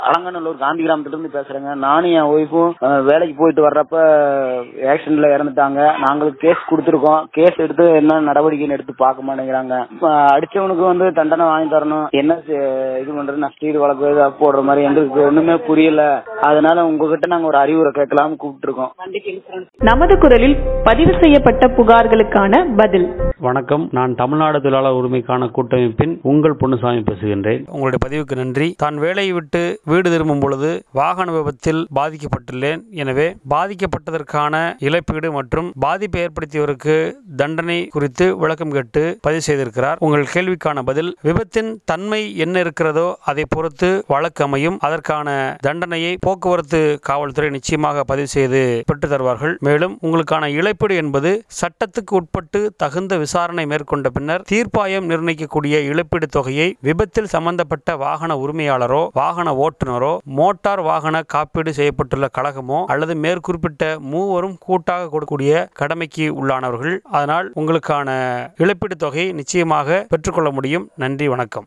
அலங்காநல்லூர் காந்தி கிராமத்துல இருந்து பேசுறேங்க நானும் என் ஒய்ஃபும் வேலைக்கு போயிட்டு வர்றப்ப ஆக்சிடென்ட்ல இறந்துட்டாங்க நாங்களுக்கு கேஸ் கொடுத்துருக்கோம் கேஸ் எடுத்து என்ன நடவடிக்கைன்னு எடுத்து பார்க்க மாட்டேங்கிறாங்க இப்ப அடிச்சவனுக்கு வந்து தண்டனை வாங்கி தரணும் என்ன செ- இது பண்றது நஷ்டீடு வழக்கு ஏதாவது போடுற மாதிரி எங்களுக்கு ஒண்ணுமே புரியல அதனால உங்ககிட்ட நாங்க ஒரு அறிவுரை கேட்கலாம்னு கூப்பிட்டுருக்கோம் நமது குரலில் பதிவு செய்யப்பட்ட புகார்களுக்கான பதில் வணக்கம் நான் தமிழ்நாடு தொழிலாளர் உரிமைக்கான கூட்டமைப்பின் உங்கள் பொன்னுசாமி பேசுகின்றேன் உங்களுடைய பதிவுக்கு நன்றி தான் வேலையை விட்டு வீடு திரும்பும் பொழுது வாகன விபத்தில் பாதிக்கப்பட்டுள்ளேன் எனவே பாதிக்கப்பட்டதற்கான இழப்பீடு மற்றும் பாதிப்பை ஏற்படுத்தியவருக்கு தண்டனை குறித்து விளக்கம் கேட்டு பதிவு செய்திருக்கிறார் உங்கள் கேள்விக்கான பதில் விபத்தின் தன்மை என்ன இருக்கிறதோ அதை பொறுத்து வழக்கு அமையும் அதற்கான தண்டனையை போக்குவரத்து காவல்துறை நிச்சயமாக பதிவு செய்து பெற்று தருவார்கள் மேலும் உங்களுக்கான இழப்பீடு என்பது சட்டத்துக்கு உட்பட்டு தகுந்த விசாரணை மேற்கொண்ட பின்னர் தீர்ப்பாயம் நிர்ணயிக்கக்கூடிய இழப்பீடு தொகையை விபத்தில் சம்பந்தப்பட்ட வாகன உரிமையாளரோ வாகன ஓட்டுநரோ மோட்டார் வாகன காப்பீடு செய்யப்பட்டுள்ள கழகமோ அல்லது மேற்குறிப்பிட்ட மூவரும் கூட்டாக கொடுக்கக்கூடிய கடமைக்கு உள்ளானவர்கள் அதனால் உங்களுக்கான இழப்பீடு தொகையை நிச்சயமாக பெற்றுக்கொள்ள முடியும் நன்றி வணக்கம்